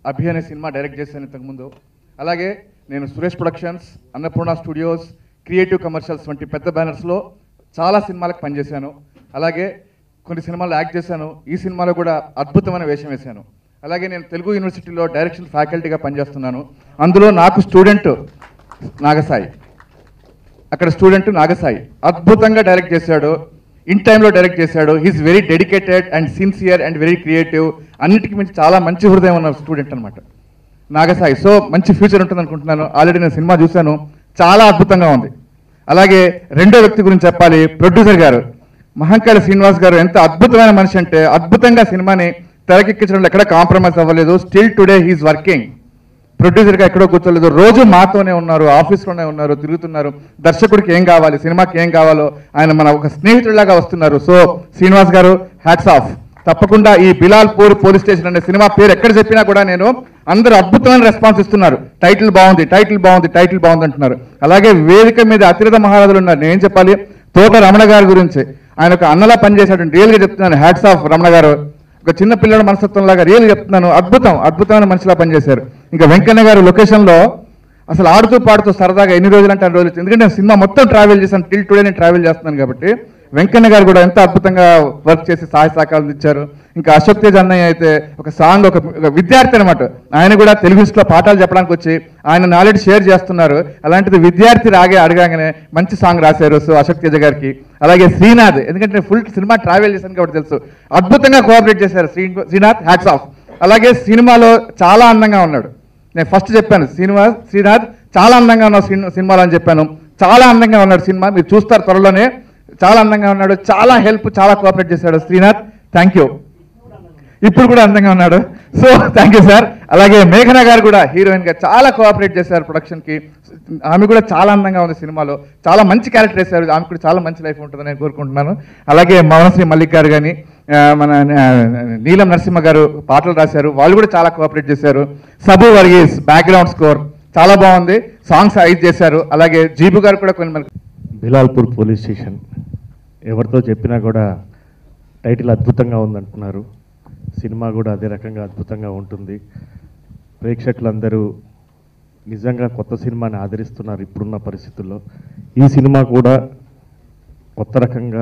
అభి అనే cinema direct చేశాను ఇంతకుముందు అలాగే నేను Suresh productions Annapurna studios creative commercials వంటి పెద్ద బ్యానర్స్లో చాలా సినిమాలకు పనిచేశాను అలాగే కొన్ని సినిమాలు యాక్ట్ చేశాను ఈ సినిమాలో కూడా అద్భుతమైన వేషం వేశాను అలాగే నేను తెలుగు యూనివర్సిటీలో డైరెక్షన్ ఫ్యాకల్టీగా పనిచేస్తున్నాను అందులో నాకు స్టూడెంట్ నాగసాయి అక్కడ స్టూడెంట్ నాగసాయి అద్భుతంగా డైరెక్ట్ చేశాడు ఇన్ టైంలో డైరెక్ట్ చేశాడు he's very dedicated and sincere and very creative అన్నిటికీ మించి చాలా మంచి హృదయం ఉన్న స్టూడెంట్ అనమాట నాగసాయి సో మంచి ఫ్యూచర్ ఉంటుంది అనుకుంటున్నాను ఆల్రెడీ నేను సినిమా చూశాను చాలా అద్భుతంగా ఉంది అలాగే రెండో వ్యక్తి గురించి చెప్పాలి ప్రొడ్యూసర్ గారు మహంకాళి శ్రీనివాస్ గారు ఎంత అద్భుతమైన మనిషి అంటే అద్భుతంగా సినిమాని తెరకెక్కించడంలో ఎక్కడ కాంప్రమైజ్ అవ్వలేదు స్టిల్ టుడే హీస్ వర్కింగ్ ప్రొడ్యూసర్గా ఎక్కడో కూర్చోలేదు రోజు మాతోనే ఉన్నారు ఆఫీస్లోనే ఉన్నారు తిరుగుతున్నారు దర్శకుడికి ఏం కావాలి సినిమాకి ఏం కావాలో ఆయన మన ఒక స్నేహితుడిలాగా వస్తున్నారు సో శ్రీనివాస్ గారు హ్యాట్స్ ఆఫ్ తప్పకుండా ఈ బిలాల్పూర్ పోలీస్ స్టేషన్ అనే సినిమా పేరు ఎక్కడ చెప్పినా కూడా నేను అందరూ అద్భుతమైన రెస్పాన్స్ ఇస్తున్నారు టైటిల్ బాగుంది టైటిల్ బాగుంది టైటిల్ బాగుంది అంటున్నారు అలాగే వేదిక మీద అతిరథ మహారాజులు ఉన్నారు నేను ఏం చెప్పాలి తోట రమణ గారి గురించి ఆయన ఒక అన్నలా పనిచేశాడు రియల్గా చెప్తున్నాను హ్యాట్స్ ఆఫ్ రమణ గారు ఒక చిన్న పిల్లల మనస్తత్వం లాగా రియల్ చెప్తున్నాను అద్భుతం అద్భుతమైన మనిషిలా పనిచేశారు ఇంకా వెంకన్న గారు లొకేషన్లో అసలు ఆడుతూ పాడుతూ సరదాగా ఎన్ని రోజులు అంటే అన్ని రోజులు ఎందుకంటే నేను సినిమా మొత్తం ట్రావెల్ చేశాను టిల్ టుడే నేను ట్రావెల్ చేస్తున్నాను కాబట్టి వెంకన్న గారు కూడా ఎంత అద్భుతంగా వర్క్ చేసి సహాయ సహకారాలు ఇచ్చారు ఇంకా అశోక్ తేజ్ అన్నయ్య అయితే ఒక సాంగ్ ఒక ఒక విద్యార్థి అనమాట ఆయన కూడా తెలుగు లో పాఠాలు చెప్పడానికి వచ్చి ఆయన నాలెడ్జ్ షేర్ చేస్తున్నారు అలాంటిది విద్యార్థి రాగే అడగానే మంచి సాంగ్ రాశారు సో అశోక్ తేజ గారికి అలాగే శ్రీనాథ్ ఎందుకంటే ఫుల్ సినిమా ట్రావెల్ చేశాను కాబట్టి తెలుసు అద్భుతంగా కోఆపరేట్ చేశారు శ్రీ శ్రీనాథ్ హ్యాట్స్ ఆఫ్ అలాగే సినిమాలో చాలా అందంగా ఉన్నాడు నేను ఫస్ట్ చెప్పాను శ్రీనివాస్ శ్రీనాథ్ చాలా అందంగా ఉన్నావు సినిమా సినిమాలో అని చెప్పాను చాలా అందంగా ఉన్నాడు సినిమా మీరు చూస్తారు త్వరలోనే చాలా అందంగా ఉన్నాడు చాలా హెల్ప్ చాలా కోఆపరేట్ చేశాడు శ్రీనాథ్ థ్యాంక్ యూ ఇప్పుడు కూడా అందంగా ఉన్నాడు సో థ్యాంక్ యూ సార్ అలాగే మేఘన గారు కూడా హీరోయిన్ గా చాలా కోఆపరేట్ చేశారు ప్రొడక్షన్ కి ఆమె కూడా చాలా అందంగా ఉంది సినిమాలో చాలా మంచి క్యారెక్టర్ వేశారు ఆమె కూడా చాలా మంచి లైఫ్ ఉంటుందని నేను కోరుకుంటున్నాను అలాగే మౌనశ్రీ మల్లిక్ గారు కానీ మన ఆ, నీలం నరసింహ గారు పాటలు రాశారు వాళ్ళు కూడా చాలా కోఆపరేట్ చేశారు సబు వర్గీస్ బ్యాక్గ్రౌండ్ స్కోర్ చాలా బాగుంది సాంగ్స్ ఐజ్ చేశారు అలాగే జీబు గారు కూడా కొన్ని మనకి బిలాల్పూర్ పోలీస్ స్టేషన్ ఎవరితో చెప్పినా కూడా టైటిల్ అద్భుతంగా ఉందంటున్నారు సినిమా కూడా అదే రకంగా అద్భుతంగా ఉంటుంది ప్రేక్షకులందరూ నిజంగా కొత్త సినిమాని ఆదరిస్తున్నారు ఇప్పుడున్న పరిస్థితుల్లో ఈ సినిమా కూడా కొత్త రకంగా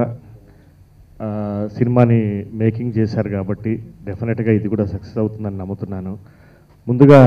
ఆ, సినిమాని మేకింగ్ చేశారు కాబట్టి డెఫినెట్గా ఇది కూడా సక్సెస్ అవుతుందని నమ్ముతున్నాను ముందుగా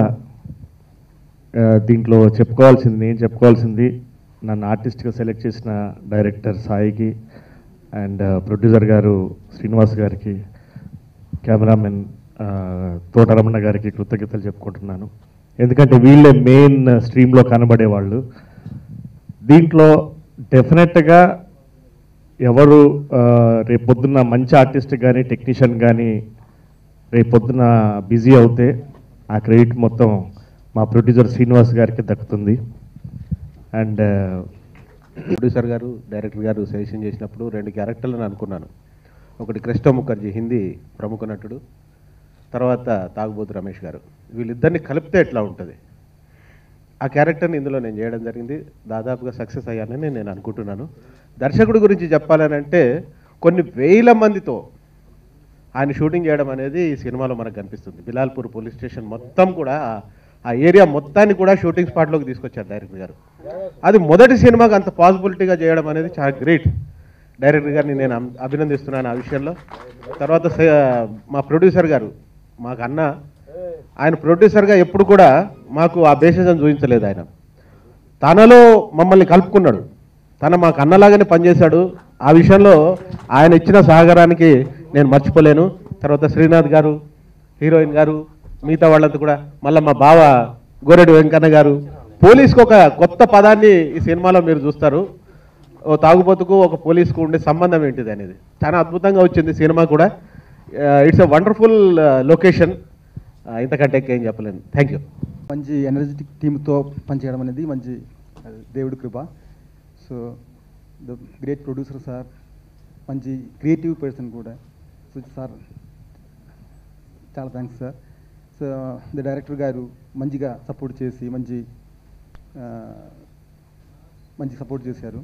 ఆ, దీంట్లో చెప్పుకోవాల్సింది నేను చెప్పుకోవాల్సింది నన్ను ఆర్టిస్ట్గా సెలెక్ట్ చేసిన డైరెక్టర్ సాయికి అండ్ ప్రొడ్యూసర్ గారు శ్రీనివాస్ గారికి కెమెరామెన్ ఆ, తోటరమణ గారికి కృతజ్ఞతలు చెప్పుకుంటున్నాను ఎందుకంటే వీళ్ళే మెయిన్ స్ట్రీమ్లో కనబడేవాళ్ళు దీంట్లో డెఫినెట్గా ఎవరు ఆ, రేపొద్దున్న మంచి ఆర్టిస్ట్ కానీ టెక్నీషియన్ కానీ రేపొద్దున బిజీ అవుతే ఆ క్రెడిట్ మొత్తం మా ప్రొడ్యూసర్ శ్రీనివాస్ గారికి దక్కుతుంది అండ్ ప్రొడ్యూసర్ గారు డైరెక్టర్ గారు సజెషన్ చేసినప్పుడు రెండు క్యారెక్టర్లను అనుకున్నాను ఒకటి కృష్ణ ముఖర్జీ హిందీ ప్రముఖ నటుడు తర్వాత తాగుబోతు రమేష్ గారు వీళ్ళిద్దరిని కలిపితే ఎట్లా ఉంటుంది ఆ క్యారెక్టర్ని ఇందులో నేను చేయడం జరిగింది దాదాపుగా సక్సెస్ అయ్యానని నేను అనుకుంటున్నాను దర్శకుడి గురించి చెప్పాలని అంటే కొన్ని వేల మందితో ఆయన షూటింగ్ చేయడం అనేది ఈ సినిమాలో మనకు కనిపిస్తుంది బిలాల్పూర్ పోలీస్ స్టేషన్ మొత్తం కూడా ఆ- ఆ ఏరియా మొత్తాన్ని కూడా షూటింగ్ స్పాట్లోకి తీసుకొచ్చారు డైరెక్టర్ గారు అది మొదటి సినిమాకి అంత పాసిబిలిటీగా చేయడం అనేది చాలా గ్రేట్ డైరెక్టర్ గారిని నేను అం- అభినందిస్తున్నాను ఆ విషయంలో తర్వాత స- మా ప్రొడ్యూసర్ గారు మాకు అన్న ఆయన ప్రొడ్యూసర్గా ఎప్పుడు కూడా మాకు ఆ బేసిజం చూపించలేదు ఆయన తనలో మమ్మల్ని కలుపుకున్నాడు తన మాకు అన్నలాగానే పనిచేశాడు ఆ విషయంలో ఆయన ఇచ్చిన సహకారానికి నేను మర్చిపోలేను తర్వాత శ్రీనాథ్ గారు హీరోయిన్ గారు మిగతా వాళ్ళంతా కూడా మళ్ళీ మా బావ గోరెడు వెంకన్న గారు పోలీస్కి ఒక కొత్త పదాన్ని ఈ సినిమాలో మీరు చూస్తారు ఓ తాగుబోతుకు ఒక పోలీస్కు ఉండే సంబంధం ఏంటిది అనేది చాలా అద్భుతంగా వచ్చింది సినిమా కూడా ఇట్స్ ఎ వండర్ఫుల్ లొకేషన్ ఇంతకంటే ఏం చెప్పలేను థ్యాంక్ యూ మంచి ఎనర్జెటిక్ టీమ్తో పనిచేయడం అనేది మంచి ఆ, దేవుడి కృప so the great producer sir మంచి క్రియేటివ్ పర్సన్ కూడా సో సార్ చాలా thanks sir so the director గారు మంచిగా సపోర్ట్ చేసి మంచి ఆ, మంచి సపోర్ట్ చేశారు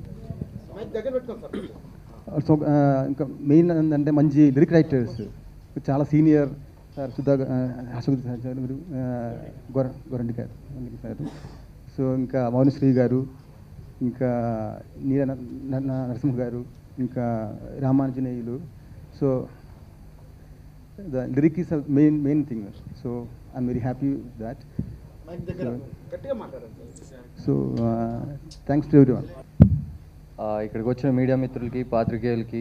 సో ఇంకా మెయిన్ ఏంటంటే మంచి లిరిక్ రైటర్స్ చాలా senior sir Sudha Ashok sir గారు గొర గొరండి గారు గొరండి సార్ సో ఇంకా మౌనశ్రీ గారు ఇంకా నీల న- న- న- నరసింహ గారు ఇంకా Ramanjaneyulu so the lyric is main main thing so I'm very happy that so thanks to everyone ఆ, ఇక్కడికి వచ్చిన మీడియా మిత్రులకి పాత్రికేయులకి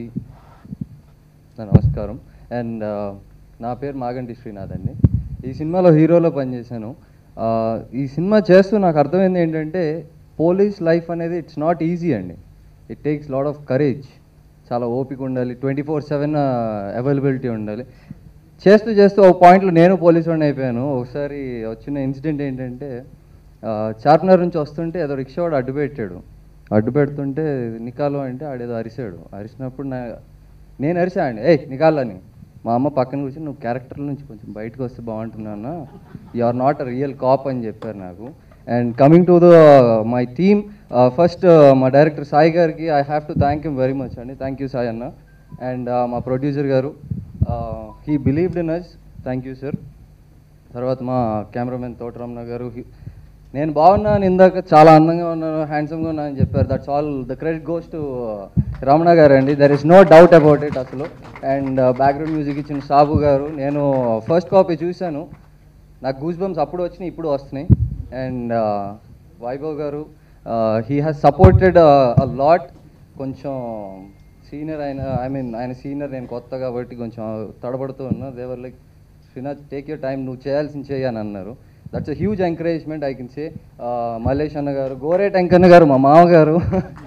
నా నమస్కారం అండ్ నా పేరు మాగంటి శ్రీనాథ్ అండి ఈ సినిమాలో హీరోలో పనిచేశాను ఆ, ఈ సినిమా చేస్తూ నాకు అర్థమైంది ఏంటంటే పోలీస్ లైఫ్ అనేది ఇట్స్ నాట్ ఈజీ అండి it takes lot of courage చాలా ఓపిక ఉండాలి ట్వంటీ ఫోర్ సెవెన్ అవైలబిలిటీ ఉండాలి చేస్తూ చేస్తూ ఒక పాయింట్లో నేను పోలీస్ వాడిని అయిపోయాను ఒకసారి వచ్చిన ఇన్సిడెంట్ ఏంటంటే ఆ, చార్మినార్ నుంచి వస్తుంటే ఏదో రిక్షా వాడు అడ్డు పెట్టాడు అడ్డు పెడుతుంటే నికాలో అంటే ఆడేదో అరిశాడు అరిచినప్పుడు నా నేను అరిసా అండి ఏయ్ నికాల్ అని మా అమ్మ పక్కన కూర్చొని నువ్వు క్యారెక్టర్ నుంచి కొంచెం బయటకు వస్తే బాగుంటున్నానా you are not a real cop అని చెప్పారు నాకు and coming to the my team first మా డైరెక్టర్ సాయి గారికి I have to thank you very much అండి థ్యాంక్ యూ సాయి అన్న అండ్ మా ప్రొడ్యూసర్ గారు he believed in us thank you sir తర్వాత మా కెమెరామెన్ తోటరమణ గారు హి- నేను బాగున్నాను ఇందాక చాలా అందంగా ఉన్నాను హ్యాండ్సమ్గా ఉన్నాను అని చెప్పారు that's all the credit goes to Ramana గారు అండి there is no doubt about it అసలు అండ్ బ్యాక్గ్రౌండ్ మ్యూజిక్ ఇచ్చిన సాబు గారు నేను ఫస్ట్ కాపీ చూశాను నాకు గూస్ బంప్స్ అప్పుడు వచ్చినాయి ఇప్పుడు వస్తున్నాయి అండ్ వైభవ్ గారు he has supported a lot కొంచెం సీనియర్ ఆయన ఐ మీన్ ఆయన సీనియర్ నేను కొత్త కాబట్టి కొంచెం తడబడుతూ ఉన్నా they were like Srinath take your time నువ్వు చేయాల్సింది చేయి అని అన్నారు that's a huge encouragement I can say Mallesh అన్న గారు గోరేట్ వెంకన్న గారు మా మామగారు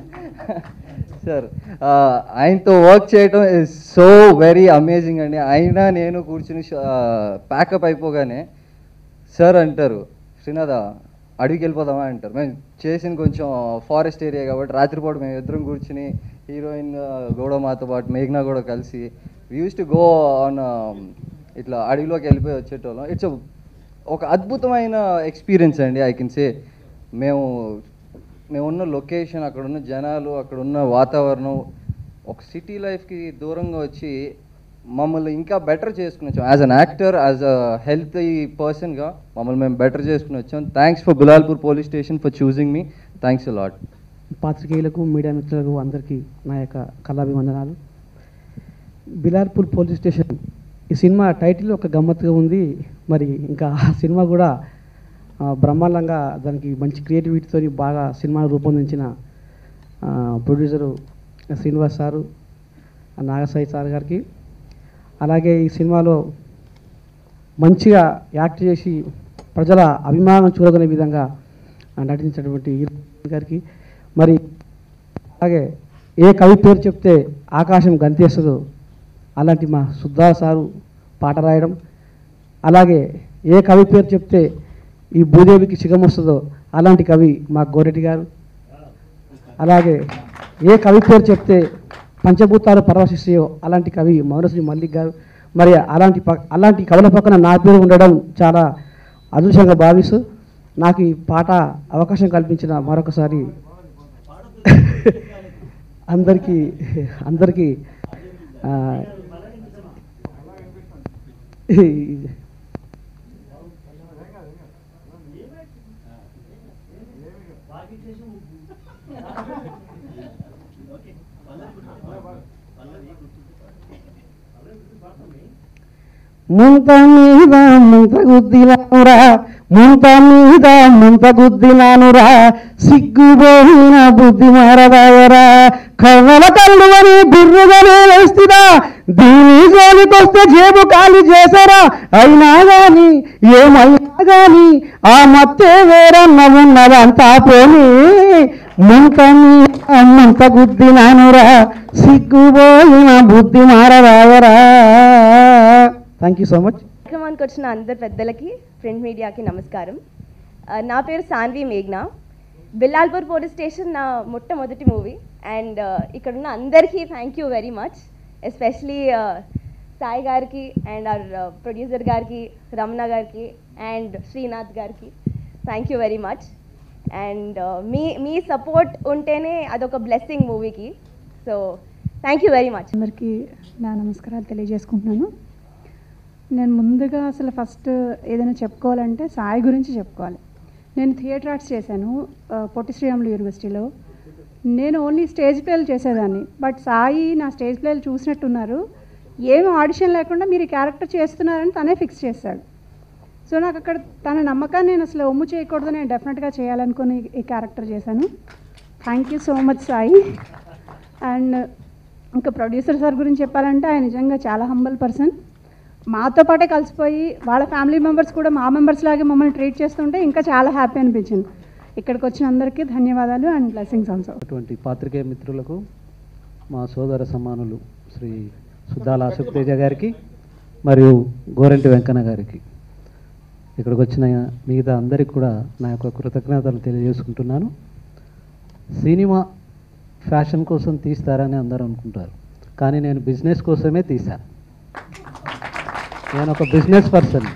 సార్ ఆయనతో వర్క్ చేయడం ఇస్ సో వెరీ అమేజింగ్ అండి అయినా నేను కూర్చుని ప్యాకప్ అయిపోగానే సార్ అంటారు శ్రీనాథ అడవికి వెళ్ళిపోదామా అంటారు మేము చేసిన కొంచెం ఫారెస్ట్ ఏరియా కాబట్టి రాత్రిపూట మేము ఇద్దరం కూర్చుని హీరోయిన్ గౌడ మాతో పాటు మేఘ్నా కూడా కలిసి యూస్ టు గో ఆన్ ఇట్లా అడవిలోకి వెళ్ళిపోయి వచ్చేటోళ్ళం ఇట్స్ ఒక అద్భుతమైన ఎక్స్పీరియన్స్ అండి ఐ కెన్ సే మేము మేమున్న లొకేషన్ అక్కడ ఉన్న జనాలు అక్కడ ఉన్న వాతావరణం ఒక సిటీ లైఫ్కి దూరంగా వచ్చి మమ్మల్ని ఇంకా బెటర్ చేసుకుని వచ్చాం as an actor as a healthy పర్సన్గా మమ్మల్ని మేము బెటర్ చేసుకుని వచ్చాం thanks for Bilalpur police station for choosing me thanks lot పాత్రికేయులకు మీడియా మిత్రులకు అందరికీ నా యొక్క కళాభివందనాలు బిలార్పూర్ పోలీస్ స్టేషన్ ఈ సినిమా టైటిల్ ఒక గమ్మత్తుగా ఉంది మరి ఇంకా ఆ సినిమా కూడా ఆ, బ్రహ్మాండంగా దానికి మంచి క్రియేటివిటీతో బాగా సినిమాను రూపొందించిన ఆ, ప్రొడ్యూసరు శ్రీనివాస్ సారు ఆ నాగసాయి సార్ గారికి అలాగే ఈ సినిమాలో మంచిగా యాక్ట్ చేసి ప్రజల అభిమానం చూరగొనే విధంగా ఆ, నటించినటువంటి హీరో గారికి మరి అలాగే ఏ కవి పేరు చెప్తే ఆకాశం గంతేస్తుందో అలాంటి మా సుద్దా సారు పాట రాయడం అలాగే ఏ కవి పేరు చెప్తే ఈ భూదేవికి సిగం వస్తుందో అలాంటి కవి మా గోరెడ్డి గారు అలాగే ఏ కవి పేరు చెప్తే పంచభూతాలు పరవశిస్తాయో అలాంటి కవి మౌనశ్రీ మల్లిక్ గారు మరి అలాంటి ప అలాంటి కవుల పక్కన నా పేరు ఉండడం చాలా అదృష్టంగా భావిస్తూ నాకు ఈ పాట అవకాశం కల్పించిన మరొకసారి అందరికీ అందరికీ ఆ, ఈ- ముంత మీద ముంత గుద్దినానురా ముంత మీద ముంత గుద్దినానురా సిగ్గుపోయిన బుద్ధి మారదాయరా కర్ణల కళ్ళు అని బిర్రుగానే వేస్తున్నా దీని జోలికొస్తే జేబు ఖాళీ చేశారా అయినా గాని ఏమైనా గాని ఆ మత్తే వేరన్న ఉన్నదంతా పోనీ ముంత మీద ముంత గుద్దినానురా సిగ్గుపోయిన బుద్ధి మారదాయరా థ్యాంక్ యూ సో మచ్ కార్యక్రమానికి వచ్చిన అందరు పెద్దలకి ప్రింట్ మీడియాకి నమస్కారం ఆ, నా పేరు సాన్వి మేఘ్నా బిల్లాల్పూర్ పోలీస్ స్టేషన్ నా మొట్టమొదటి మూవీ అండ్ ఇక్కడున్న అందరికీ thank you very much especially Sai గారికి అండ్ ఆర్ ప్రొడ్యూసర్ గారికి రమణ గారికి అండ్ శ్రీనాథ్ గారికి thank you very much and మీ మీ సపోర్ట్ ఉంటేనే అదొక బ్లెస్సింగ్ మూవీకి so thank you very much అందరికీ నా నమస్కారాలు తెలియజేసుకుంటున్నాను నేను ముందుగా అసలు ఫస్ట్ ఏదైనా చెప్పుకోవాలంటే సాయి గురించి చెప్పుకోవాలి నేను థియేటర్ ఆర్ట్స్ చేశాను ఆ, పొట్టి శ్రీరాములు యూనివర్సిటీలో నేను ఓన్లీ స్టేజ్ ప్లేలు చేసేదాన్ని బట్ సాయి నా స్టేజ్ ప్లేలు చూసినట్టున్నారు ఏమి ఆడిషన్ లేకుండా మీరు ఈ క్యారెక్టర్ చేస్తున్నారని తనే ఫిక్స్ చేశాడు సో నాకు అక్కడ తన నమ్మకాన్ని నేను అసలు ఒమ్ము చేయకూడదు నేను డెఫినెట్గా చేయాలనుకుని ఈ క్యారెక్టర్ చేశాను thank you so much Sai and ఇంకా ప్రొడ్యూసర్ సార్ గురించి చెప్పాలంటే ఆయన నిజంగా చాలా హంబల్ పర్సన్ మాతో పాటే కలిసిపోయి వాళ్ళ ఫ్యామిలీ మెంబర్స్ కూడా మా మెంబర్స్ లాగే మమ్మల్ని ట్రీట్ చేస్తుంటే ఇంకా చాలా హ్యాపీ అనిపించింది ఇక్కడికి వచ్చిన అందరికీ ధన్యవాదాలు అండ్ బ్లెస్సింగ్స్ ఆల్సో అటువంటి పాత్రికేయ మిత్రులకు మా సోదర సమానులు శ్రీ సుద్దాల అశోక్ తేజ గారికి మరియు గోరంటి వెంకన్న గారికి ఇక్కడికి వచ్చిన మిగతా అందరికి కూడా నా యొక్క కృతజ్ఞతలు తెలియజేసుకుంటున్నాను సినిమా ఫ్యాషన్ కోసం తీస్తారని అందరూ అనుకుంటారు కానీ నేను బిజినెస్ కోసమే తీశాను నేను ఒక బిజినెస్ పర్సన్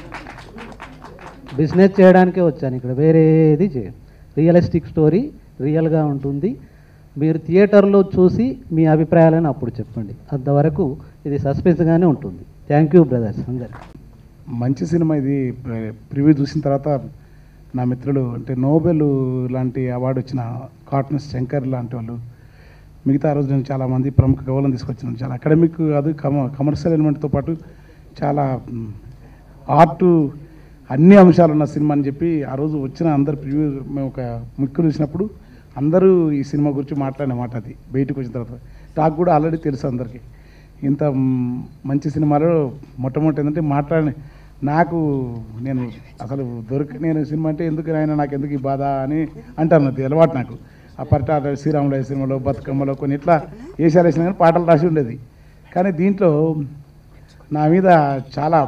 బిజినెస్ చేయడానికే వచ్చాను ఇక్కడ వేరే ఏది చేయను రియలిస్టిక్ స్టోరీ రియల్గా ఉంటుంది మీరు థియేటర్లో చూసి మీ అభిప్రాయాలను అప్పుడు చెప్పండి అంతవరకు ఇది సస్పెన్స్గానే ఉంటుంది థ్యాంక్ యూ బ్రదర్స్ అందరికి మంచి సినిమా ఇది ప్రివ్యూ చూసిన తర్వాత నా మిత్రులు అంటే నోబెల్ లాంటి అవార్డు వచ్చిన కాటన్ శంకర్ లాంటి వాళ్ళు మిగతా ఆ రోజు నేను చాలామంది ప్రముఖ కవులను తీసుకొచ్చిన చాలా అకాడమిక్ అది కమ కమర్షియల్ ఎలిమెంట్తో పాటు చాలా ఆర్ట్ అన్ని అంశాలు ఉన్న సినిమా అని చెప్పి ఆ రోజు వచ్చిన అందరు ప్రివ్యూ మేము ఒక ముక్కులు చూసినప్పుడు అందరూ ఈ సినిమా గురించి మాట్లాడిన మాట అది బయటకు వచ్చిన తర్వాత నాకు కూడా ఆల్రెడీ తెలుసు అందరికీ ఇంత మ్, మంచి సినిమాలో మొట్టమొదటి ఏంటంటే మాట్లాడిన నాకు నేను అసలు దొరక నేను సినిమా అంటే ఎందుకు ఆయన నాకు ఎందుకు ఈ బాధ అని అంటాను అది అలవాటు నాకు ఆ పట్ట శ్రీరాముల సినిమాలో బతుకమ్మలో కొన్ని ఇట్లా వేసాలు వేసిన కానీ పాటలు రాసి ఉండేది కానీ దీంట్లో నా మీద చాలా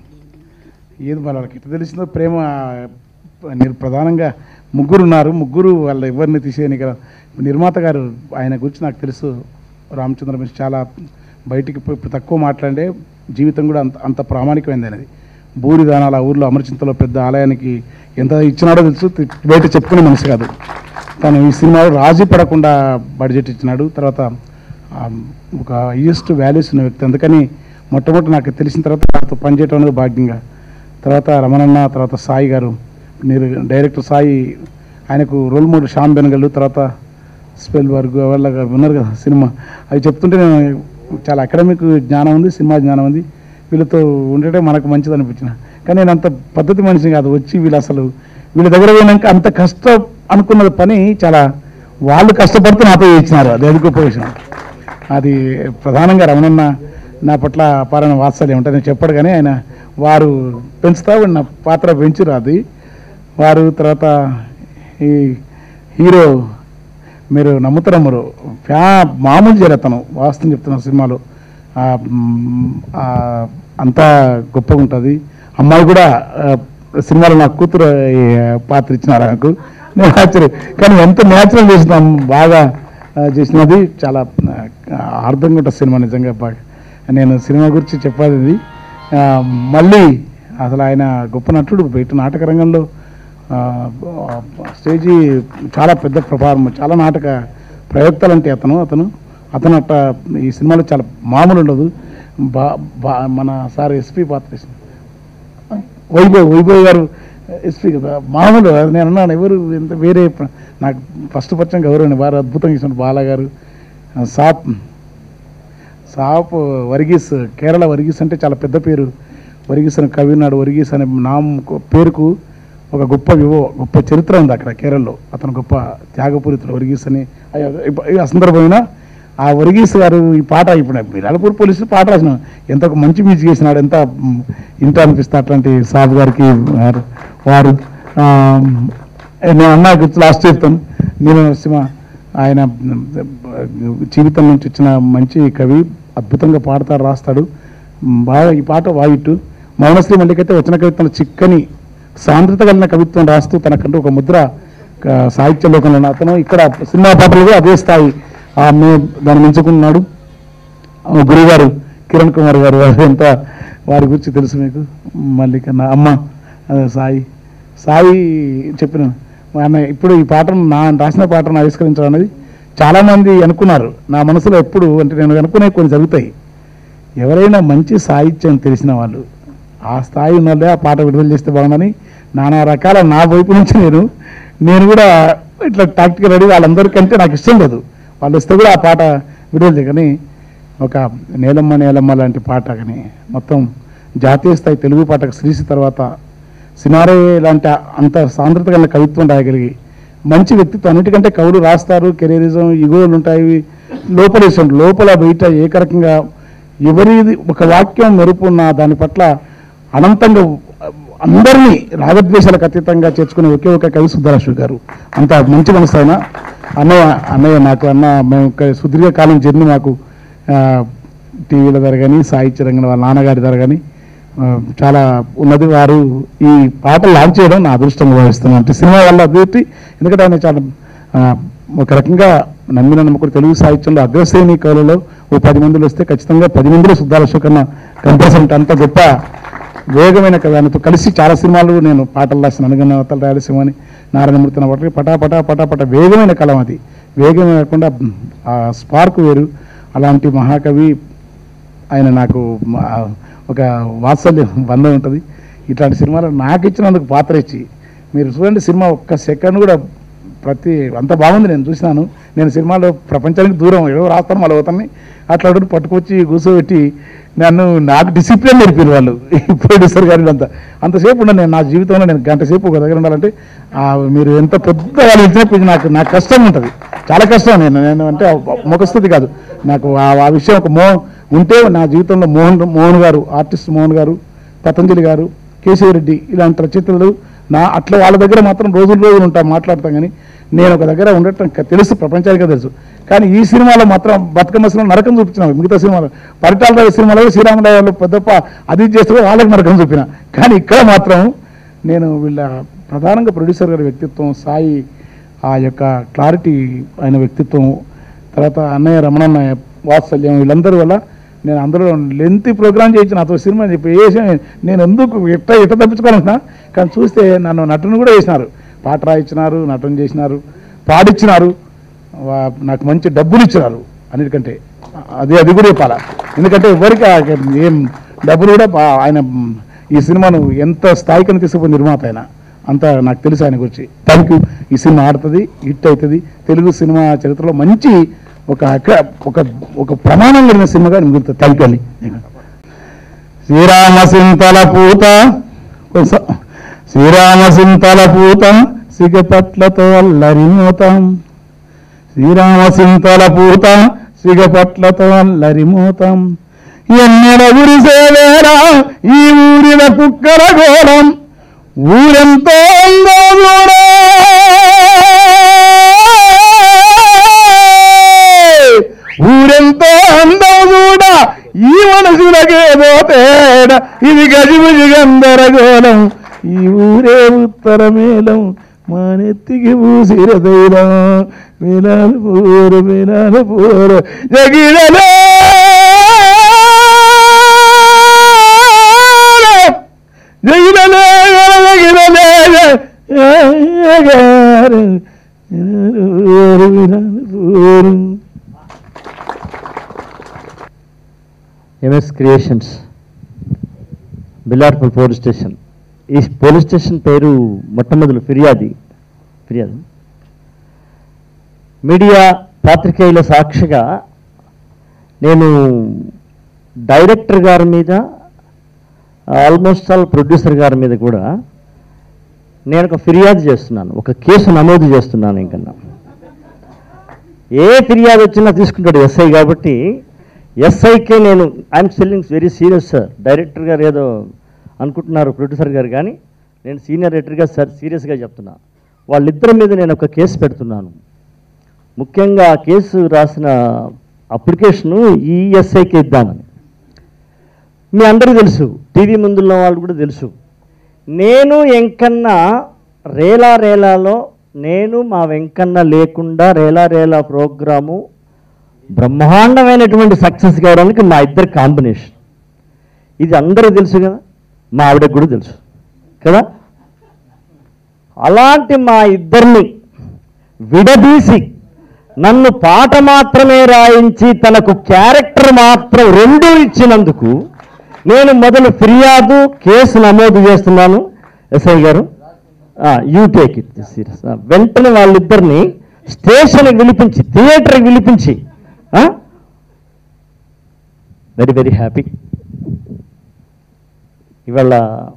ఏది మరి వాళ్ళకి ఎట్లా తెలిసిందో ప్రేమ నిర్ ప్రధానంగా ముగ్గురు ఉన్నారు ముగ్గురు వాళ్ళ ఎవరిని తీసేయని కదా నిర్మాత గారు ఆయన గురించి నాకు తెలుసు రామచంద్ర మిశ్ర చాలా బయటికి పోయి ఇప్పుడు తక్కువ మాట్లాడే జీవితం కూడా అంత అంత ప్రామాణికమైంది అనేది బూరి దానాల ఊర్లో అమరచింతలో పెద్ద ఆలయానికి ఎంత ఇచ్చినాడో తెలుసు తి- బయట చెప్పుకునే మనిషి కాదు తను ఈ సినిమాలో రాజీ పడకుండా బడ్జెట్ ఇచ్చినాడు తర్వాత ఆ, ఒక హైయెస్ట్ వాల్యూస్ ఉన్న వ్యక్తి అందుకని మొట్టమొదటి నాకు తెలిసిన తర్వాత నాతో పనిచేయడం అనేది భాగ్యంగా తర్వాత రమణన్న తర్వాత సాయి గారు మీరు డైరెక్టర్ సాయి ఆయనకు రోల్ మోడల్ శ్యామ్ బెనగల్ తర్వాత స్పెల్ వర్గ్ వాళ్ళ ఉన్నారు కదా సినిమా అవి చెప్తుంటే నేను చాలా అకాడమిక్ జ్ఞానం ఉంది సినిమా జ్ఞానం ఉంది వీళ్ళతో ఉండటే మనకు మంచిది అనిపించిన కానీ నేను అంత పద్ధతి మనిషిని కాదు వచ్చి వీళ్ళు అసలు వీళ్ళ దగ్గర పోయినాక అంత కష్టం అనుకున్న పని చాలా వాళ్ళు కష్టపడుతూ నాతో ఇచ్చినారు అది అది గొప్ప విషయం అది ప్రధానంగా రమణన్న నా పట్ల అపారణ వాత్సల్యం ఉంటుంది నేను చెప్పడు కానీ ఆయన వారు పెంచుతా ఉన్న పాత్ర పెంచురు అది వారు తర్వాత ఈ హీరో మీరు నమ్ముతారమ్మరు ఫ్యా మామూలు చేరతను వాస్తవం చెప్తున్నాను సినిమాలో ఆ, మ్, ఆ, అంతా గొప్పగా ఉంటుంది అమ్మాయి కూడా ఆ, సినిమాలో నా కూతురు ఈ, పాత్ర ఇచ్చినారు నాకు నేను ఆశ్చర్యం కానీ ఎంత న్యాచురల్ చేసినాం బాగా ఆ, చేసినది చాలా ఆ, అర్థంగా ఉంటుంది సినిమా నిజంగా బాగా నేను సినిమా గురించి చెప్పాలి ఇది. ఆ, మళ్ళీ అసలు ఆయన గొప్ప నటుడు బయట నాటక రంగంలో ఆ, స్టేజీ చాలా పెద్ద ప్రభావం చాలా నాటక ప్రయోక్తలు అంటే అతను అతను అతను అట్ట ఈ సినిమాలో చాలా మామూలు ఉండదు బా బా మన సార్ ఎస్పీ పాత్ర వేసిన వైభవ్ వైభవ్ గారు ఎస్పీ కదా మామూలు అది నేను అన్నాను ఎవరు ఎంత వేరే ప్ర- నాకు ఫస్ట్ పరిచయం గౌరవం వారు అద్భుతంగా ఇచ్చిన బాలా గారు ఆ, సాప్ సాప్ వర్గీస్ కేరళ వర్గీస్ అంటే చాలా పెద్ద పేరు వర్గీస్ అని కవి ఉన్నాడు వర్గీస్ అనే నామ్ పేరుకు ఒక గొప్ప వివో గొప్ప చరిత్ర ఉంది అక్కడ కేరళలో అతను గొప్ప త్యాగపూరితుడు వర్గీస్ అని అయ్యో, ఇప్ప- ఈ సందర్భమైన ఆ వర్గీస్ గారు ఈ పాట ఇప్పుడు మిరాలపూర్ పోలీసులు పాట రాసిన ఎంత ఒక మంచి మ్యూజిక్ చేసినాడు ఎంత మ్, ఇంట అనిపిస్తే అట్లాంటి సాబ్ గారికి వారు వారు ఆ, నేను అన్నా గుర్తు లాస్ట్ చెప్తాను నేను నరసింహ ఆయన మ్, జీవితం నుంచి వచ్చిన మంచి కవి అద్భుతంగా పాడతాడు రాస్తాడు మ్, బాగా ఈ పాట వాయిట్టు మౌనశ్రీ మల్లికైతే వచ్చిన కవిత్వం చిక్కని సాంద్రత కలిగిన కవిత్వం రాస్తూ తనకంటూ ఒక ముద్ర ఆ, సాహిత్య లోకంలో ఉన్న అతను ఇక్కడ సినిమా పాటలు కూడా అదే స్థాయి ఆమె దాన్ని మించుకున్నాడు ఆ గురుగారు కిరణ్ కుమార్ గారు వారు ఎంత వారి గురించి తెలుసు మీకు మల్లిక నా అమ్మ అదే సాయి సాయి చెప్పిన ఆయన ఇప్పుడు ఈ పాటను నా రాసిన పాటను ఆవిష్కరించడం అనేది చాలామంది అనుకున్నారు నా మనసులో ఎప్పుడు అంటే నేను అనుకునే కొన్ని జరుగుతాయి ఎవరైనా మంచి సాహిత్యం తెలిసిన వాళ్ళు ఆ స్థాయి ఉన్న వాళ్ళే ఆ పాట విడుదల చేస్తే బాగుందని నానా రకాల నా వైపు నుంచి నేను నేను కూడా ఇట్లా టాక్టికల్ రెడీ వాళ్ళందరికంటే నాకు ఇష్టం లేదు వాళ్ళు వస్తే కూడా ఆ పాట విడుదల చేయ కానీ ఒక నేలమ్మ నేలమ్మ లాంటి పాట కానీ మొత్తం జాతీయ స్థాయి తెలుగు పాటకు శ్రీసి తర్వాత సినారే లాంటి అంత సాంద్రత గల కవిత్వం రాయగలిగి మంచి వ్యక్తిత్వం అన్నిటికంటే కవులు రాస్తారు కెరీరిజం ఇగోలు ఉంటాయి లోపల ఇష్టం లోపల బయట ఏకరకంగా ఎవరిది ఒక వాక్యం మెరుపు ఉన్న దాని పట్ల అనంతంగా అందరినీ రాగద్వేషాలకు అతీతంగా చేర్చుకునే ఒకే ఒక కవి సుబ్బరాశు గారు అంత మంచి మనసు ఆయన అన్నయ్య అన్నయ్య నాకు అన్న మేము ఒక సుదీర్ఘకాలం జర్నీ మాకు ఆ, టీవీల ద్వారా కానీ సాహిత్య రంగం వాళ్ళ నాన్నగారి ద్వారా కానీ ఆ, చాలా ఉన్నది వారు ఈ పాట లాంచ్ చేయడం నా అదృష్టంగా భావిస్తున్నాను అంటే సినిమా వల్ల అభివృద్ధి ఎందుకంటే ఆయన చాలా ఆ, ఒక రకంగా నమ్మిన నమ్మకుడు తెలుగు సాహిత్యంలో అగ్రశ్రేణి కవులలో ఓ పది మందిలో వస్తే ఖచ్చితంగా పది మందిలో సుద్దాల అశోకన్న కంపల్సరీ అంత గొప్ప వేగమైన కవి ఆయనతో కలిసి చాలా సినిమాలు నేను పాటలు రాసిన అనుగణవతల రాయలసీమ అని నారాయణమూర్తి నా పాటలు పటా పటా పటా పటా వేగమైన కలం అది వేగం కాకుండా ఆ స్పార్క్ వేరు అలాంటి మహాకవి ఆయన నాకు మా- ఒక వాత్సల్య బంధం ఉంటుంది ఇట్లాంటి సినిమాలు నాకు ఇచ్చినందుకు పాత్ర ఇచ్చి మీరు చూడండి సినిమా ఒక్క సెకండ్ కూడా ప్రతి అంత బాగుంది నేను చూసినాను నేను సినిమాలో ప్రపంచానికి దూరం ఏదో రాస్తాను మళ్ళీ అవుతాను అట్లా ఒకటి పట్టుకొచ్చి కూర్చోబెట్టి నన్ను నాకు డిసిప్లిన్ నేర్పారు వాళ్ళు ప్రొడ్యూసర్ గారి అంతా అంతసేపు ఉండను నేను నా జీవితంలో నేను గంట సేపు ఒక దగ్గర ఉండాలంటే ఆ, మీరు ఎంత పెద్ద వాళ్ళు ఇచ్చినప్పుడు ఇది నాకు నాకు కష్టం ఉంటుంది చాలా కష్టం నేను నేను అంటే ముఖస్థుతి కాదు నాకు ఆ ఆ విషయం ఒక మో ఉంటే నా జీవితంలో మోహన్ మోహన్ గారు ఆర్టిస్ట్ మోహన్ గారు పతంజలి గారు కేశవరెడ్డి ఇలాంటి రచయితలు నా అట్లా వాళ్ళ దగ్గర మాత్రం రోజులు రోజులు ఉంటాం మాట్లాడతాం కానీ నేను ఒక దగ్గర ఉండటం క- తెలుసు ప్రపంచానికే తెలుసు కానీ ఈ సినిమాలో మాత్రం బతుకమ్మ సినిమా నరకం చూపించిన మిగతా సినిమాలో పరిటాల రావు సినిమాలో శ్రీరామరావు పెద్దప్ప అది చేస్తే వాళ్ళకి నరకం చూపిన కానీ ఇక్కడ మాత్రం నేను వీళ్ళ ప్రధానంగా ప్రొడ్యూసర్ గారి వ్యక్తిత్వం సాయి ఆ యొక్క క్లారిటీ ఆయన వ్యక్తిత్వం తర్వాత అన్నయ్య రమణన్న వాత్సల్యం వీళ్ళందరి వల్ల నేను అందులో లెంత్ ప్రోగ్రామ్ చేయించిన నాతో సినిమా చెప్పి వేసి నేను ఎందుకు ఎట్ట ఎట్ట తప్పించుకోవాలన్నా కానీ చూస్తే నన్ను నటుని కూడా వేసినారు పాట రాయించినారు నటన చేసినారు పాడిచ్చినారు వా- నాకు మంచి డబ్బులు ఇచ్చినారు అన్నిటికంటే అది అది కూడా చెప్పాలా ఎందుకంటే ఎవరికి ఆ ఏం డబ్బులు కూడా బా- ఆయన మ్, ఈ సినిమాను ఎంత స్థాయికని తీసుకుపోయి నిర్మాత ఆయన అంత నాకు తెలుసు ఆయన గురించి థ్యాంక్ యూ ఈ సినిమా ఆడుతుంది హిట్ అవుతుంది తెలుగు సినిమా చరిత్రలో మంచి ఒక అక- ఒక ఒక ప్రమాణం కలిగిన సినిమాగా మిగులుతుంది థ్యాంక్ యూ అండి శ్రీరామ సింతల పూత కొంచెం శ్రీరామ సింతల పూత సిగపట్లతో అల్లరి మోతాం శ్రీరామ సింతల పూత సిగపట్లతో అల్లరి మోతాం ఎన్నెల గురిసేవేరా ఈ ఊరిన కుక్కల గోళం ఊరెంతో ఉందో చూడా ఊరెంతో అందం కూడా ఈ మనసులకేదో తేడా ఇది గజిబుజి గందరగోళం ఈ ఊరే ఉత్తరమేళం మా నెత్తికి పూసిర దైలం వినాలు పూరు వినాలు పూరు జగిడలే జగిడలే జగిడలే వినాలు పూరు MS creations Billarpur police station ఈ పోలీస్ స్టేషన్ పేరు మొట్టమొదలు ఫిర్యాది ఫిర్యాదు మీడియా పాత్రికేయుల సాక్షిగా నేను డైరెక్టర్ గారి మీద ఆల్మోస్ట్ ఆల్ ప్రొడ్యూసర్ గారి మీద కూడా నేను ఒక ఫిర్యాదు చేస్తున్నాను ఒక కేసు నమోదు చేస్తున్నాను ఇంకన్నా ఏ ఫిర్యాదు వచ్చినా తీసుకుంటాడు ఎస్ఐ కాబట్టి ఎస్ఐకే నేను I'm selling very serious sir director గారు ఏదో అనుకుంటున్నారు ప్రొడ్యూసర్ గారు కానీ నేను సీనియర్ రైటర్గా సార్ సీరియస్గా చెప్తున్నా వాళ్ళిద్దరి మీద నేను ఒక కేసు పెడుతున్నాను ముఖ్యంగా ఆ కేసు రాసిన అప్లికేషను ఈ ఎస్ఐకి ఇద్దామని మీ అందరికీ తెలుసు టీవీ ముందున్న వాళ్ళు కూడా తెలుసు నేను వెంకన్న రేలా రేలాలో నేను మా వెంకన్న లేకుండా రేలా రేలా ప్రోగ్రాము బ్రహ్మాండమైనటువంటి సక్సెస్ కావడానికి మా ఇద్దరి కాంబినేషన్ ఇది అందరికీ తెలుసు కదా మా ఆవిడకి కూడా తెలుసు కదా అలాంటి మా ఇద్దరిని విడదీసి నన్ను పాట మాత్రమే రాయించి తనకు క్యారెక్టర్ మాత్రం రెండూ ఇచ్చినందుకు నేను మొదలు ఫిర్యాదు కేసు నమోదు చేస్తున్నాను ఎస్ఐ గారు యూ టేక్ ఇట్ సీరియస్ వెంటనే వాళ్ళిద్దరిని స్టేషన్కి పిలిపించి థియేటర్కి పిలిపించి వెరీ వెరీ హ్యాపీ ఇవాళ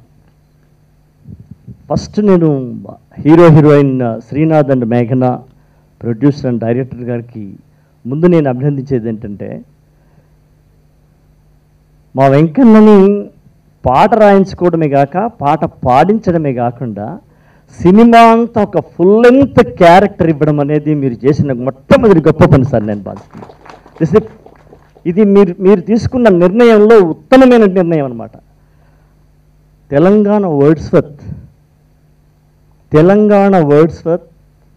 ఫస్ట్ నేను హీరో హీరోయిన్ శ్రీనాథ్ అండ్ మేఘన ప్రొడ్యూసర్ అండ్ డైరెక్టర్ గారికి ముందు నేను అభినందించేది ఏంటంటే మా వెంకన్నని పాట రాయించుకోవడమే కాక పాట పాడించడమే కాకుండా సినిమా అంతా ఒక ఫుల్ లెంత్ క్యారెక్టర్ ఇవ్వడం అనేది మీరు చేసిన మొట్టమొదటి గొప్ప పని సార్ నేను భావిస్తున్నాను This is- ఇది మీరు మీరు తీసుకున్న నిర్ణయంలో ఉత్తమమైన నిర్ణయం అన్నమాట తెలంగాణ వర్డ్స్వర్త్ తెలంగాణ వర్డ్స్వర్త్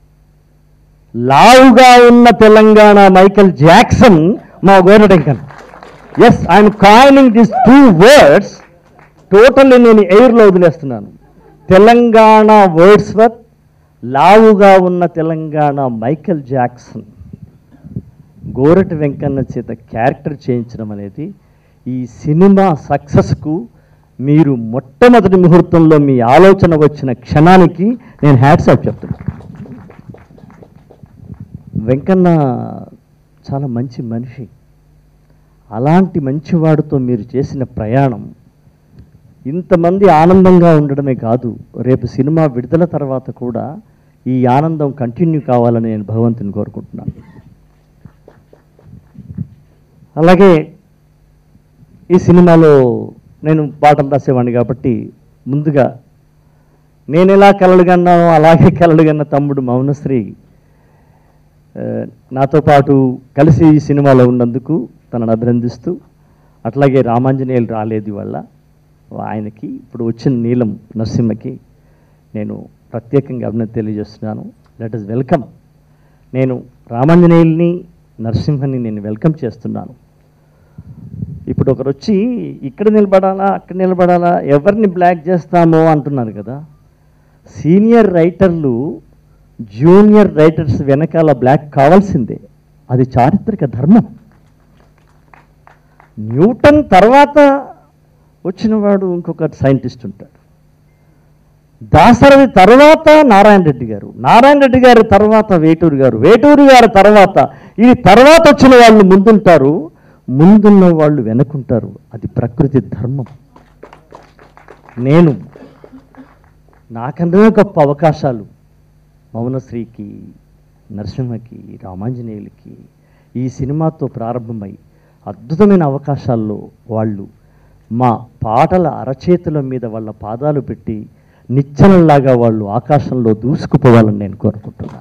లావుగా ఉన్న తెలంగాణ మైకల్ జాక్సన్ మా గోరటెంకన్ yes I'm coining this two words totally నేను ఎయిర్లో వదిలేస్తున్నాను తెలంగాణ వర్డ్స్వర్త్ లావుగా ఉన్న తెలంగాణ మైకల్ జాక్సన్ గోరటి వెంకన్న చేత క్యారెక్టర్ చేయించడం అనేది ఈ సినిమా సక్సెస్కు మీరు మొట్టమొదటి ముహూర్తంలో మీ ఆలోచన వచ్చిన క్షణానికి నేను హ్యాట్స్ ఆఫ్ చెప్తున్నాను వెంకన్న చాలా మంచి మనిషి అలాంటి మంచివాడితో మీరు చేసిన ప్రయాణం ఇంతమంది ఆనందంగా ఉండడమే కాదు రేపు సినిమా విడుదల తర్వాత కూడా ఈ ఆనందం కంటిన్యూ కావాలని నేను భగవంతుని కోరుకుంటున్నాను అలాగే ఈ సినిమాలో నేను పాటలు రాసేవాడిని కాబట్టి ముందుగా నేను ఎలా కలలు కన్నానో అలాగే కలలు కన్న తమ్ముడు మౌనశ్రీ ఆ, నాతో పాటు కలిసి ఈ సినిమాలో ఉన్నందుకు తనను అభినందిస్తూ అట్లాగే రామాంజనేయులు రాలేదు వల్ల ఆయనకి ఇప్పుడు వచ్చిన నీలం నరసింహకి నేను ప్రత్యేకంగా అభినందన తెలియజేస్తున్నాను లెట్ ఇస్ వెల్కమ్ నేను రామాంజనేయుల్ని నరసింహని నేను వెల్కమ్ చేస్తున్నాను ఇప్పుడు ఒకరు వచ్చి ఇక్కడ నిలబడాలా అక్కడ నిలబడాలా ఎవరిని బ్లాక్ చేస్తామో అంటున్నారు కదా సీనియర్ రైటర్లు జూనియర్ రైటర్స్ వెనకాల బ్లాక్ కావాల్సిందే అది చారిత్రక ధర్మం న్యూటన్ తర్వాత వచ్చినవాడు ఇంకొక సైంటిస్ట్ ఉంటాడు దాసరథి తర్వాత నారాయణ రెడ్డి గారు నారాయణ రెడ్డి గారి తర్వాత వేటూరు గారు వేటూరు గారి తర్వాత ఇది తర్వాత వచ్చిన వాళ్ళు ముందుంటారు ముందున్న వాళ్ళు వెనకుంటారు అది ప్రకృతి ధర్మం నేను నాకన్నా గొప్ప అవకాశాలు మౌనశ్రీకి నరసింహకి రామాంజనేయులకి ఈ సినిమాతో ప్రారంభమై అద్భుతమైన అవకాశాల్లో వాళ్ళు మా పాటల అరచేతుల మీద వాళ్ళ పాదాలు పెట్టి నిచ్చెనలాగా వాళ్ళు ఆకాశంలో దూసుకుపోవాలని నేను కోరుకుంటున్నాను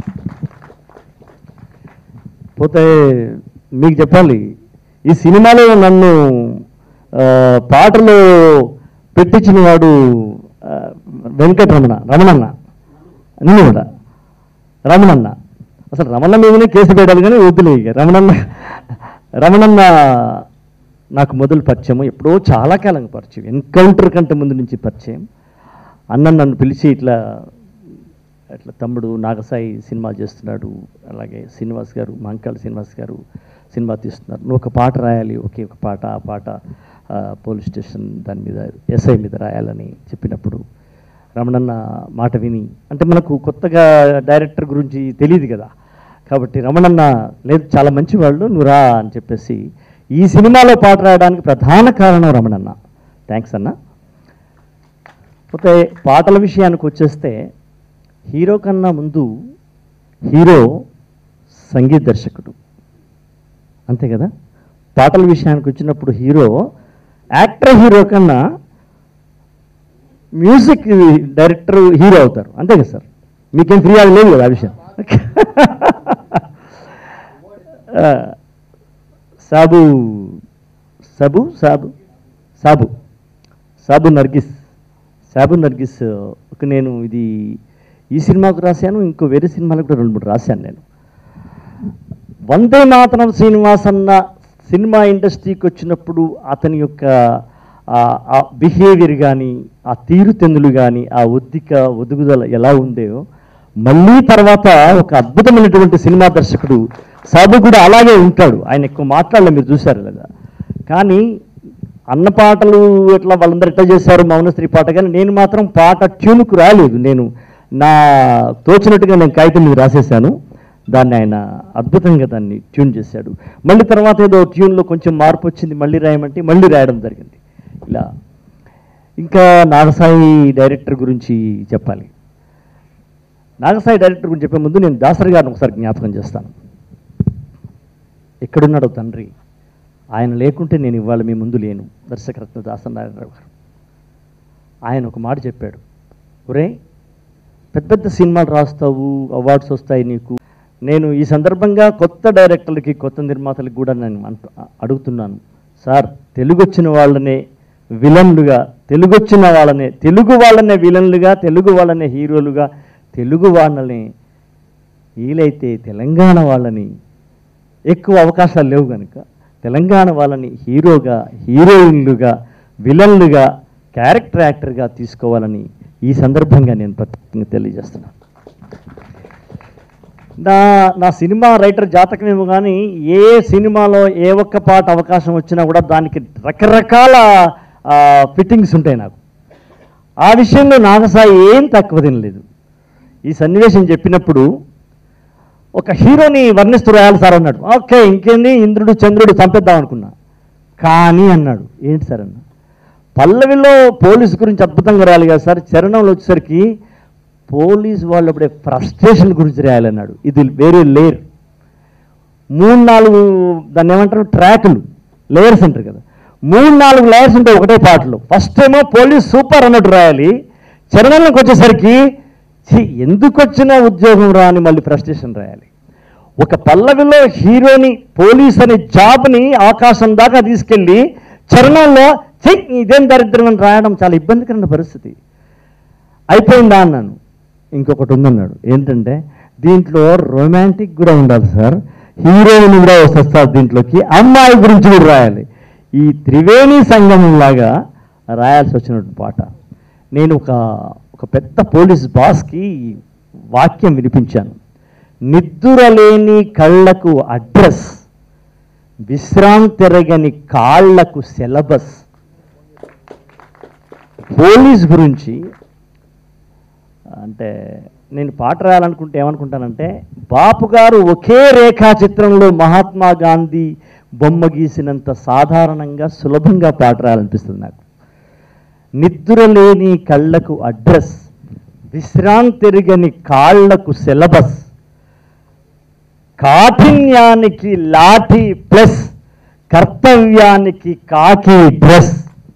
పోతే మీకు చెప్పాలి ఈ సినిమాలో నన్ను ఆ, పాటలో పెట్టించిన వాడు ఆ, వెంకటరమణ రమణన్న నిన్ను కూడా రమణన్న అసలు రమణ మీదనే కేసు పెట్టాలి కానీ వద్దులే ఇక రమణన్న రమణన్న నాకు మొదలు పరిచయం ఎప్పుడో చాలా కాలం పరిచయం ఎన్కౌంటర్ కంటే ముందు నుంచి పరిచయం అన్న నన్ను పిలిచి ఇట్లా అట్లా తమ్ముడు నాగసాయి సినిమా చేస్తున్నాడు అలాగే శ్రీనివాస్ గారు మంకాళ శ్రీనివాస్ గారు సినిమా తీస్తున్నారు నువ్వు ఒక పాట రాయాలి ఒకే ఒక పాట ఆ పాట ఆ, పోలీస్ స్టేషన్ దాని మీద ఎస్ఐ మీద రాయాలని చెప్పినప్పుడు రమణన్న మాట విని అంటే మనకు కొత్తగా డైరెక్టర్ గురించి తెలియదు కదా కాబట్టి రమణన్న లేదు చాలా మంచి వాళ్ళు నువ్వు రా అని చెప్పేసి ఈ సినిమాలో పాట రాయడానికి ప్రధాన కారణం రమణన్న థ్యాంక్స్ అన్న పోతే పాటల విషయానికి వచ్చేస్తే హీరో కన్నా ముందు హీరో సంగీత దర్శకుడు అంతే కదా పాటల విషయానికి వచ్చినప్పుడు హీరో యాక్టర్ హీరో కన్నా మ్యూజిక్ డైరెక్టర్ హీరో అవుతారు అంతే కదా సార్ మీకేం ఫిర్యాదు లేదు కదా ఆ విషయం ఆ, సాబు సబు సాబు సాబు సాబు నర్గిస్ సాబు నర్గిస్ ఒక నేను ఇది ఈ సినిమాకు రాశాను ఇంకో వేరే సినిమాలకు కూడా రెండు మూడు రాశాను నేను వందే మాతరం శ్రీనివాస్ అన్న సినిమా ఇండస్ట్రీకి వచ్చినప్పుడు అతని యొక్క ఆ బిహేవియర్ కానీ ఆ తీరుతెన్నులు కానీ ఆ ఒద్దిక ఒదుగుదల ఎలా ఉండేవో మళ్ళీ తర్వాత ఒక అద్భుతమైనటువంటి సినిమా దర్శకుడు సాబు కూడా అలాగే ఉంటాడు ఆయన ఎక్కువ మాట్లాడలే మీరు చూశారు లేదా కానీ అన్న పాటలు ఎట్లా వాళ్ళందరూ ఎట్లా చేశారు మౌన స్త్రీ పాట కానీ నేను మాత్రం పాట ట్యూన్కు రాలేదు నేను నా తోచినట్టుగా నేను కాగితం మీద రాసేసాను దాన్ని ఆయన అద్భుతంగా దాన్ని ట్యూన్ చేశాడు మళ్ళీ తర్వాత ఏదో ట్యూన్లో కొంచెం మార్పు వచ్చింది మళ్ళీ రాయమంటే మళ్ళీ రాయడం జరిగింది ఇలా ఇంకా నాగసాయి డైరెక్టర్ గురించి చెప్పాలి నాగసాయి డైరెక్టర్ గురించి చెప్పే ముందు నేను దాసరి గారిని ఒకసారి జ్ఞాపకం చేస్తాను ఎక్కడున్నాడో తండ్రి ఆయన లేకుంటే నేను ఇవాళ మీ ముందు లేను దర్శకరత్న దాసనారాయణరావు గారు ఆయన ఒక మాట చెప్పాడు ఒరే పెద్ద పెద్ద సినిమాలు రాస్తావు అవార్డ్స్ వస్తాయి నీకు నేను ఈ సందర్భంగా కొత్త డైరెక్టర్లకి కొత్త నిర్మాతలకు కూడా నేను అంటు అడుగుతున్నాను సార్ తెలుగు వచ్చిన వాళ్ళనే విలన్లుగా తెలుగు వచ్చిన వాళ్ళనే తెలుగు వాళ్ళనే విలన్లుగా తెలుగు వాళ్ళనే హీరోలుగా తెలుగు వాళ్ళని వీలైతే తెలంగాణ వాళ్ళని ఎక్కువ అవకాశాలు లేవు కనుక తెలంగాణ వాళ్ళని హీరోగా హీరోయిన్లుగా విలన్లుగా క్యారెక్టర్ యాక్టర్గా తీసుకోవాలని ఈ సందర్భంగా నేను ప్రత్యేకంగా తెలియజేస్తున్నాను నా నా సినిమా రైటర్ జాతకమేమో కానీ ఏ సినిమాలో ఏ ఒక్క పాట అవకాశం వచ్చినా కూడా దానికి రకరకాల ఫిట్టింగ్స్ ఉంటాయి నాకు ఆ విషయంలో నాగసాయి ఏం తక్కువ తినలేదు ఈ సన్నివేశం చెప్పినప్పుడు ఒక హీరోని వర్ణిస్తూ రాయాలి సార్ అన్నాడు ఓకే ఇంకేంది ఇంద్రుడు చంద్రుడు చంపేద్దాం అనుకున్నా కానీ అన్నాడు ఏంటి సార్ అన్న పల్లవిలో పోలీసు గురించి అద్భుతంగా రాయాలి కదా సార్ చరణంలో వచ్చేసరికి పోలీస్ వాళ్ళు అప్పుడే ఫ్రస్ట్రేషన్ గురించి రాయాలన్నాడు ఇది వేరే లేయర్ మూడు నాలుగు దాన్ని ఏమంటారు ట్రాకులు లేయర్స్ అంటారు కదా మూడు నాలుగు లేయర్స్ ఉంటాయి ఒకటే పాటలో ఫస్ట్ ఏమో పోలీస్ సూపర్ అన్నట్టు రాయాలి చరణంలోకి వచ్చేసరికి ఛీ, ఎందుకు వచ్చిన ఉద్యోగం రా అని మళ్ళీ ఫ్రస్ట్రేషన్ రాయాలి ఒక పల్లవిలో హీరోని పోలీస్ అనే జాబ్ని ఆకాశం దాకా తీసుకెళ్ళి చరణంలో ఛీ ఇదేం దరిద్రం అని రాయడం చాలా ఇబ్బందికరమైన పరిస్థితి అయిపోయిందా అన్నాను ఇంకొకటి ఉందన్నాడు ఏంటంటే దీంట్లో రొమాంటిక్ కూడా ఉండాలి సార్ హీరోయిన్ కూడా వస్తారు దీంట్లోకి అమ్మాయి గురించి కూడా రాయాలి ఈ త్రివేణి సంగమం లాగా రాయాల్సి వచ్చినటువంటి పాట నేను ఒక ఒక పెద్ద పోలీస్ బాస్కి ఈ వాక్యం వినిపించాను నిద్దురలేని కళ్ళకు అడ్రస్ విశ్రాంతిరగని కాళ్లకు సిలబస్ పోలీస్ గురించి అంటే నేను పాట రాయాలనుకుంటే ఏమనుకుంటానంటే బాపు గారు ఒకే రేఖా చిత్రంలో మహాత్మా గాంధీ బొమ్మ గీసినంత సాధారణంగా సులభంగా పాట రాయాలనిపిస్తుంది నాకు నిద్రలేని కళ్ళకు అడ్రస్ విశ్రాంతిరగని కాళ్లకు సిలబస్ కాఠిన్యానికి లాఠీ ప్లస్ కర్తవ్యానికి కాకి డ్రెస్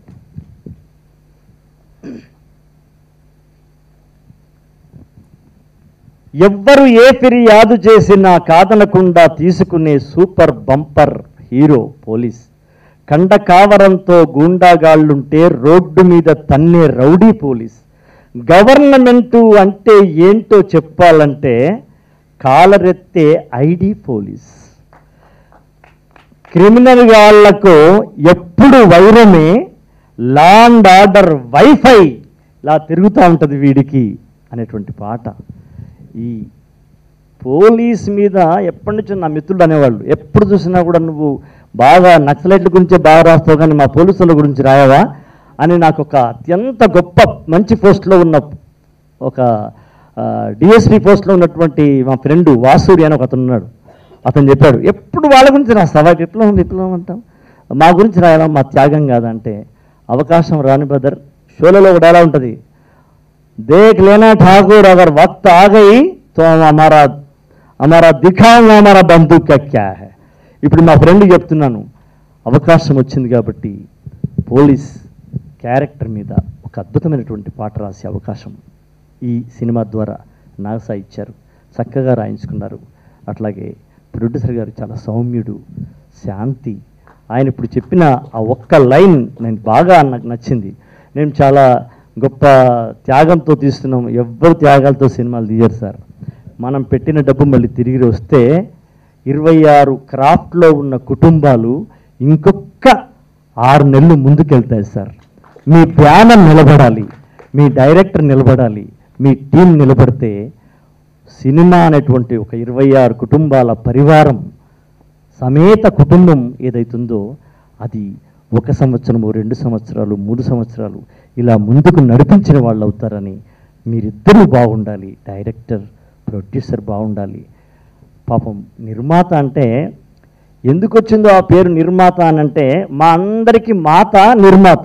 ఎవ్వరు ఏ ఫిర్యాదు చేసినా కాదనకుండా తీసుకునే సూపర్ బంపర్ హీరో పోలీస్ కండ కావరంతో గూండాగాళ్ళుంటే రోడ్డు మీద తన్నే రౌడీ పోలీస్ గవర్నమెంటు అంటే ఏంటో చెప్పాలంటే కాలరెత్తే ఐడి పోలీస్ క్రిమినల్ వాళ్ళకు ఎప్పుడు వైరమే లా అండ్ ఆర్డర్ వైఫై ఇలా తిరుగుతూ ఉంటుంది వీడికి అనేటువంటి పాట ఈ పోలీస్ మీద ఎప్పటి నుంచో నా మిత్రుడు అనేవాళ్ళు ఎప్పుడు చూసినా కూడా నువ్వు బాగా నక్సలైట్ల గురించే బాగా రాస్తావు కానీ మా పోలీసుల గురించి రాయవా అని నాకు ఒక అత్యంత గొప్ప మంచి పోస్ట్లో ఉన్న ఒక డిఎస్పి పోస్ట్లో ఉన్నటువంటి మా ఫ్రెండ్ వాసూరి అని ఒక అతను ఉన్నాడు అతను చెప్పాడు ఎప్పుడు వాళ్ళ గురించి రాస్తావా విప్లవం విప్లవం అంటాం మా గురించి రాయాలా మా త్యాగం కాదంటే అవకాశం రాని బ్రదర్ షోలలో ఒక డైలాగ్ ఉంటుంది देख लेना ठाकुर अगर वक्त आ गई तो हम हमारा हमारा दिखाऊंगा हमारा బంధుక్ का क्या है ఇప్పుడు మా ఫ్రెండ్ చెప్తున్నాను అవకాశం వచ్చింది కాబట్టి పోలీస్ క్యారెక్టర్ మీద ఒక అద్భుతమైనటువంటి పాట రాసే అవకాశం ఈ సినిమా ద్వారా నాగసా ఇచ్చారు చక్కగా రాయించుకున్నారు అట్లాగే ప్రొడ్యూసర్ గారు చాలా సౌమ్యుడు శాంతి ఆయన ఇప్పుడు చెప్పిన ఆ ఒక్క లైన్ నేను బాగా నాకు నచ్చింది నేను చాలా గొప్ప త్యాగంతో తీస్తున్నాం ఎవ్వరు త్యాగాలతో సినిమాలు తీయరు సార్ మనం పెట్టిన డబ్బు మళ్ళీ తిరిగి వస్తే ఇరవై ఆరు క్రాఫ్ట్లో ఉన్న కుటుంబాలు ఇంకొక ఆరు నెలలు ముందుకెళ్తాయి సార్ మీ బ్యానర్ నిలబడాలి మీ డైరెక్టర్ నిలబడాలి మీ టీం నిలబడితే సినిమా అనేటువంటి ఒక ఇరవై ఆరు కుటుంబాల పరివారం సమేత కుటుంబం ఏదైతుందో అది ఒక సంవత్సరము రెండు సంవత్సరాలు మూడు సంవత్సరాలు ఇలా ముందుకు నడిపించిన వాళ్ళు అవుతారని మీరిద్దరూ బాగుండాలి డైరెక్టర్ ప్రొడ్యూసర్ బాగుండాలి పాపం నిర్మాత అంటే ఎందుకు వచ్చిందో ఆ పేరు నిర్మాత అని అంటే మా అందరికీ మాత నిర్మాత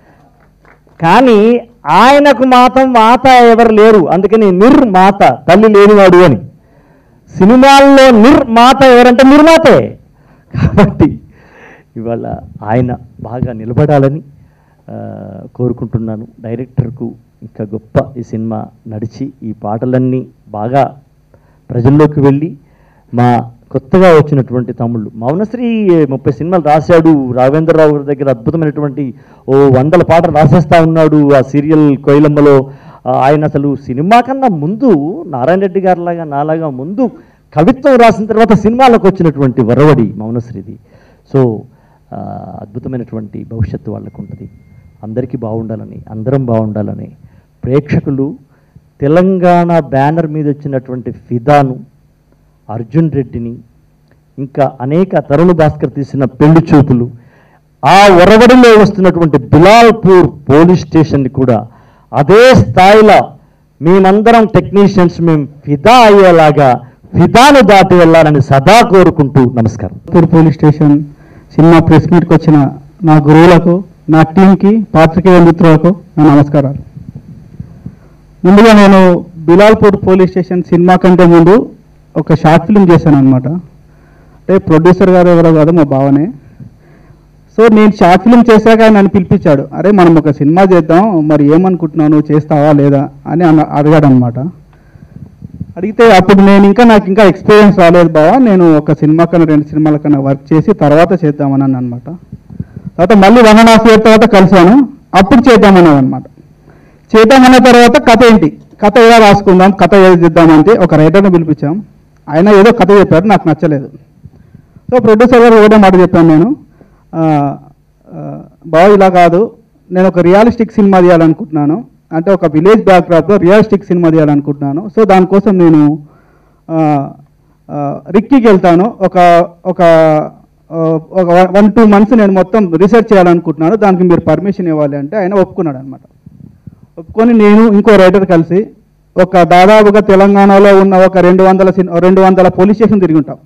కానీ ఆయనకు మాత్రం మాత ఎవరు లేరు అందుకని నిర్మాత తల్లి లేనివాడు అని సినిమాల్లో నిర్మాత ఎవరంటే నిర్మాతే కాబట్టి ఇవాళ ఆయన బాగా నిలబడాలని ఆ, కోరుకుంటున్నాను డైరెక్టర్కు ఇంకా గొప్ప ఈ సినిమా నడిచి ఈ పాటలన్నీ బాగా ప్రజల్లోకి వెళ్ళి మా కొత్తగా వచ్చినటువంటి తమ్ముళ్ళు మౌనశ్రీ ముప్పై సినిమాలు రాశాడు రాఘవేంద్రరావు గారి దగ్గర అద్భుతమైనటువంటి ఓ వందల పాటలు రాసేస్తా ఉన్నాడు ఆ సీరియల్ కోయిలమ్మలో ఆ, ఆయన అసలు సినిమా కన్నా ముందు నారాయణ రెడ్డి గారిలాగా నాలాగా ముందు కవిత్వం రాసిన తర్వాత సినిమాలకు వచ్చినటువంటి వరవడి మౌనశ్రీది సో ఆ, అద్భుతమైనటువంటి భవిష్యత్తు వాళ్ళకు ఉంటుంది అందరికీ బాగుండాలని అందరం బాగుండాలని ప్రేక్షకులు తెలంగాణ బ్యానర్ మీద వచ్చినటువంటి ఫిదాను అర్జున్ రెడ్డిని ఇంకా అనేక తరుణ్ భాస్కర్ తీసిన పెళ్లి చూపులు ఆ ఒరవడిలో వస్తున్నటువంటి బిలాల్పూర్ పోలీస్ స్టేషన్ని కూడా అదే స్థాయిలో మేమందరం టెక్నీషియన్స్ మేము ఫిదా అయ్యేలాగా ఫిదాను దాటి వెళ్ళాలని సదా కోరుకుంటూ నమస్కారం Chittoor police station cinema press మీట్కి వచ్చిన నా గురువులకు నా టీంకి పాత్రికేయ మిత్రులకు నా నమస్కారాలు ముందుగా నేను బిలాల్పూర్ పోలీస్ స్టేషన్ సినిమా కంటే ముందు ఒక షార్ట్ ఫిల్మ్ చేశాను అనమాట అంటే ప్రొడ్యూసర్ గారు ఎవరో కాదు మా బావనే సో నేను షార్ట్ ఫిల్మ్ చేశాక ఆయన నన్ను పిలిపించాడు అరే మనం ఒక సినిమా చేద్దాం మరి ఏమనుకుంటున్నావు నువ్వు చేస్తావా లేదా అని అన్న అడిగాడు అనమాట అడిగితే అప్పుడు నేను ఇంకా నాకు ఇంకా ఎక్స్పీరియన్స్ రాలేదు బావా నేను ఒక సినిమా కన్నా రెండు సినిమాల కన్నా వర్క్ చేసి తర్వాత చేద్దామని అనమాట తర్వాత మళ్ళీ వన్ అండ్ హాఫ్ ఇయర్ తర్వాత కలిసాను అప్పుడు చేద్దామన్నాను అనమాట చేద్దామన్న తర్వాత కథ ఏంటి కథ ఎలా రాసుకుందాం కథ ఏది చేద్దామంటే ఒక రైటర్ని పిలిపించాం ఆయన ఏదో కథ చెప్పాడు నాకు నచ్చలేదు సో ప్రొడ్యూసర్ గారు ఒకటే మాట చెప్పాను నేను ఆ, ఆ, బావ ఇలా కాదు నేను ఒక రియాలిస్టిక్ సినిమా తీయాలనుకుంటున్నాను అంటే ఒక విలేజ్ బ్యాక్డ్రాప్లో రియాలిస్టిక్ సినిమా తీయాలనుకుంటున్నాను సో దానికోసం నేను ఆ, ఆ, రిక్కీకి వెళ్తాను ఒక ఒక ఆ, ఒక వన్ టూ మంత్స్ నేను మొత్తం రీసెర్చ్ చేయాలనుకుంటున్నాను దానికి మీరు పర్మిషన్ ఇవ్వాలి అంటే ఆయన ఒప్పుకున్నాడు అనమాట ఒప్పుకొని నేను ఇంకో రైటర్ కలిసి ఒక దాదాపుగా తెలంగాణలో ఉన్న ఒక రెండు వందల సిన్- రెండు వందల పోలీస్ స్టేషన్ తిరిగి ఉంటాం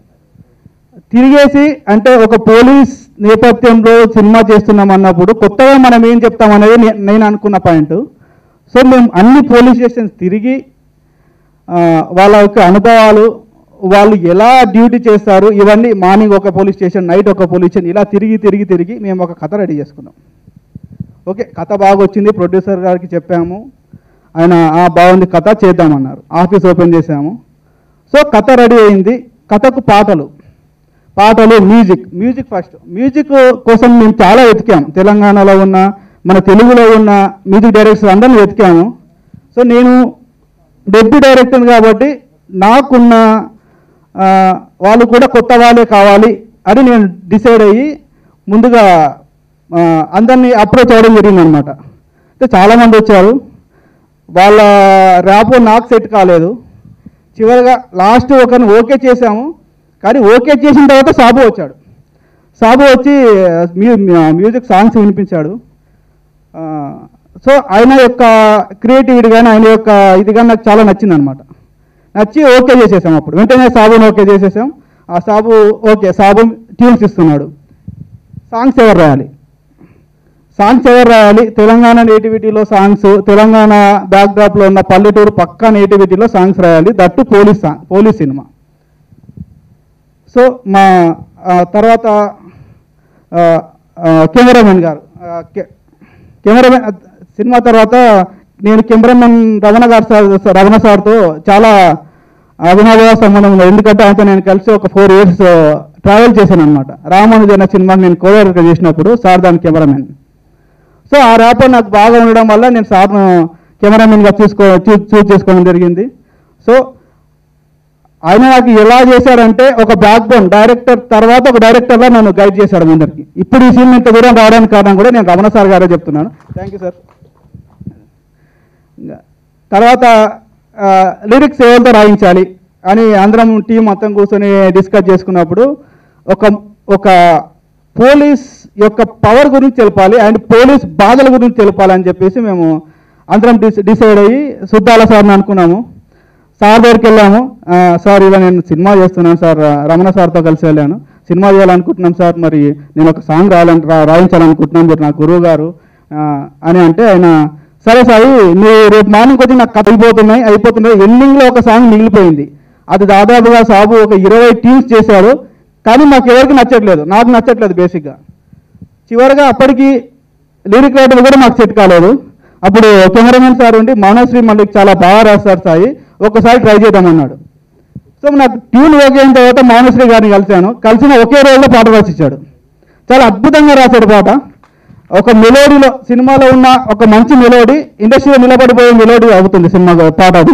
తిరిగేసి అంటే ఒక పోలీస్ నేపథ్యంలో సినిమా చేస్తున్నాం అన్నప్పుడు కొత్తగా మనం ఏం చెప్తాం అనేది నే- నేను అనుకున్న పాయింట్ సో మేము అన్ని పోలీస్ స్టేషన్స్ తిరిగి ఆ, వాళ్ళ యొక్క అనుభవాలు వాళ్ళు ఎలా డ్యూటీ చేస్తారు ఇవన్నీ మార్నింగ్ ఒక పోలీస్ స్టేషన్ నైట్ ఒక పోలీస్ స్టేషన్ ఇలా తిరిగి తిరిగి తిరిగి మేము ఒక కథ రెడీ చేసుకున్నాం ఓకే కథ బాగా వచ్చింది ప్రొడ్యూసర్ గారికి చెప్పాము ఆయన ఆ బాగుంది కథ చేద్దామన్నారు ఆఫీస్ ఓపెన్ చేసాము సో కథ రెడీ అయింది కథకు పాటలు పాటలు మ్యూజిక్ మ్యూజిక్ ఫస్ట్ మ్యూజిక్ కోసం మేము చాలా వెతికాం తెలంగాణలో ఉన్న మన తెలుగులో ఉన్న మ్యూజిక్ డైరెక్టర్స్ అందరిని వెతికాము సో నేను డెబ్యూ డైరెక్టర్ కాబట్టి నాకున్న ఆ, వాళ్ళు కూడా కొత్త వాళ్ళే కావాలి అని నేను డిసైడ్ అయ్యి ముందుగా ఆ, అందరినీ అప్రోచ్ అవ్వడం జరిగింది అనమాట అంటే చాలామంది వచ్చారు వాళ్ళ ర్యాపో నాకు సెట్ కాలేదు చివరిగా లాస్ట్ ఒకరిని ఓకే చేశాము కానీ ఓకే చేసిన తర్వాత సాబు వచ్చాడు సాబు వచ్చి మ్యూ మ్యూజిక్ సాంగ్స్ వినిపించాడు ఆ, సో ఆయన యొక్క క్రియేటివిటీ కానీ ఆయన యొక్క ఇది కానీ నాకు చాలా నచ్చింది అనమాట నచ్చి ఓకే చేసేసాం అప్పుడు వెంటనే సాబుని ఓకే చేసేసాం ఆ సాబు ఓకే సాబు ట్యూన్స్ ఇస్తున్నాడు సాంగ్స్ ఎవరు రాయాలి సాంగ్స్ ఎవరు రాయాలి తెలంగాణ నేటివిటీలో సాంగ్స్ తెలంగాణ బ్యాక్డ్రాప్లో ఉన్న పల్లెటూరు పక్కా నేటివిటీలో సాంగ్స్ రాయాలి that police song police cinema so మా ఆ, తర్వాత ఆ, ఆ, కెమెరామెన్ గారు ఆ, కె- కెమెరామెన్ ఆ, సినిమా తర్వాత నేను కెమెరామెన్ రమణ గారు సార్ రమణ సార్తో చాలా అభినవ సంబంధం ఉంది ఎందుకంటే ఆయనతో నేను కలిసి ఒక ఫోర్ ఇయర్స్ ట్రావెల్ చేశాను అనమాట రామానుజ అనే సినిమాకి నేను కోరియోగ్రఫీ చేసినప్పుడు సార్ దాని కెమెరామెన్ సో ఆ ర్యాపో నాకు బాగా ఉండడం వల్ల నేను సార్ను కెమెరామెన్గా చూసుకో చూ- చూస్ చేసుకోవడం జరిగింది సో ఆయన నాకు ఎలా చేశాడంటే ఒక బ్యాక్ బోన్ డైరెక్టర్ తర్వాత ఒక డైరెక్టర్గా నన్ను గైడ్ చేశాడు ముందరికి ఇప్పుడు ఈ సీన్ ఇంత దూరం రావడానికి కారణం కూడా నేను రమణ సార్ గారే చెప్తున్నాను థ్యాంక్ యూ సార్ ఇంకా తర్వాత లిరిక్స్ ఎవరితో రాయించాలి అని అందరం టీం మొత్తం కూర్చొని డిస్కస్ చేసుకున్నప్పుడు ఒక ఒక పోలీస్ యొక్క పవర్ గురించి తెలపాలి అండ్ పోలీస్ బాధల గురించి తెలపాలి అని చెప్పేసి మేము అందరం డిస్ డిసైడ్ అయ్యి సుద్దాల సార్ని అనుకున్నాము సార్ దగ్గరికి వెళ్ళాము ఆ, సార్ ఇలా నేను సినిమా చేస్తున్నాను సార్ రమణ సార్తో కలిసి వెళ్ళాను సినిమా చేయాలనుకుంటున్నాం సార్ మరి నేను ఒక సాంగ్ రాయాలని రా- రాయించాలనుకుంటున్నాను మీరు నా గురువు గారు ఆ, అని అంటే ఆయన సరే సాయి నువ్వు రేపు మార్నింగ్ వచ్చి నాకు కథ అయిపోతున్నాయి అయిపోతున్నాయి ఎండింగ్లో ఒక సాంగ్ మిగిలిపోయింది అది దాదాపుగా సాబు ఒక ఇరవై టీమ్స్ చేశారు కానీ మాకు ఎవరికి నచ్చట్లేదు నాకు నచ్చట్లేదు బేసిక్గా చివరిగా అప్పటికి లిరిక్ రైటర్ కూడా మాకు సెట్ కాలేదు అప్పుడు కెమెరామెన్ సార్ ఉండి మౌనశ్రీ మళ్ళీ చాలా బాగా రాస్తారు సాయి ఒక్కసారి ట్రై చేద్దామన్నాడు సో నాకు ట్యూన్ ఓకే అయిన తర్వాత మౌనశ్రీ గారిని కలిశాను కలిసిన ఒకే రోజులో పాట రాసిచ్చాడు చాలా అద్భుతంగా రాశాడు పాట ఒక మెలోడీలో సినిమాలో ఉన్న ఒక మంచి మెలోడీ ఇండస్ట్రీలో నిలబడిపోయే మెలోడీ అవుతుంది సినిమా పాట అది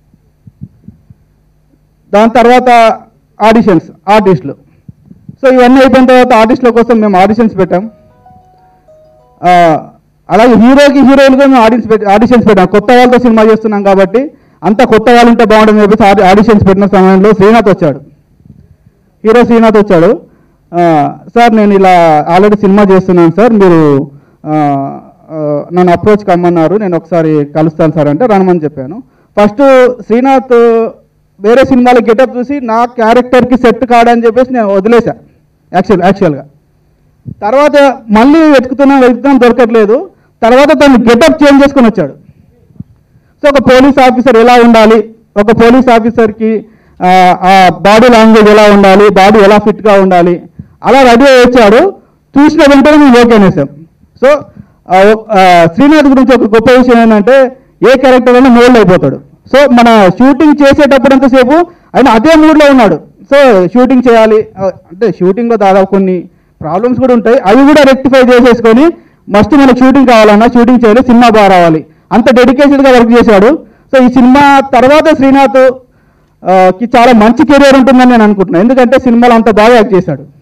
దాని తర్వాత ఆడిషన్స్ ఆర్టిస్టులు సో ఇవన్నీ అయిపోయిన తర్వాత ఆర్టిస్టుల కోసం మేము ఆడిషన్స్ పెట్టాం ఆ, అలాగే హీరోకి హీరోయిన్గా మేము ఆడిషన్స్ పెట్టి ఆడిషన్స్ పెట్టాం కొత్త వాళ్ళతో సినిమా చేస్తున్నాం కాబట్టి అంత కొత్త వాళ్ళు ఉంటే బాగుంటుంది చెప్పేసి ఆడి ఆడిషన్స్ పెట్టిన సమయంలో శ్రీనాథ్ వచ్చాడు హీరో శ్రీనాథ్ వచ్చాడు ఆ, సార్ నేను ఇలా ఆల్రెడీ సినిమా చేస్తున్నాను సార్ మీరు ఆ, ఆ, నన్ను అప్రోచ్ కమ్మన్నారు నేను ఒకసారి కలుస్తాను సార్ అంటే రనమని చెప్పాను ఫస్ట్ శ్రీనాథ్ వేరే సినిమాల గెటప్ చూసి నా క్యారెక్టర్కి సెట్ కాడని చెప్పేసి నేను వదిలేసా యాక్చువల్ యాక్చువల్గా తర్వాత మళ్ళీ వెతుకుతున్నా వెతుకుతున్నా దొరకట్లేదు తర్వాత తను గెటప్ చేంజ్ చేసుకొని వచ్చాడు సో ఒక పోలీస్ ఆఫీసర్ ఎలా ఉండాలి ఒక పోలీస్ ఆఫీసర్కి ఆ, ఆ బాడీ లాంగ్వేజ్ ఎలా ఉండాలి బాడీ ఎలా ఫిట్గా ఉండాలి అలా రెడీ అయ్యి వచ్చాడు చూసిన వెంటనే మేము ఓకే అనేసాం సో ఆ, ఆ, శ్రీనాథ్ గురించి ఒక గొప్ప విషయం ఏంటంటే ఏ క్యారెక్టర్ అయినా మోల్డ్ అయిపోతాడు సో మన షూటింగ్ చేసేటప్పుడు ఎంతసేపు ఆయన అదే మూడ్లో ఉన్నాడు సో షూటింగ్ చేయాలి ఆ, అంటే షూటింగ్లో దాదాపు కొన్ని ప్రాబ్లమ్స్ కూడా ఉంటాయి అవి కూడా రెక్టిఫై చేసేసుకొని మస్ట్ మనకు షూటింగ్ కావాలన్నా షూటింగ్ చేయాలి సినిమా బాగా రావాలి అంత డెడికేటెడ్గా వర్క్ చేశాడు సో ఈ సినిమా తర్వాత శ్రీనాథ్ ఆ, కి చాలా మంచి కెరీర్ ఉంటుందని నేను అనుకుంటున్నాను ఎందుకంటే సినిమాలో అంత బాగా యాక్ట్ చేశాడు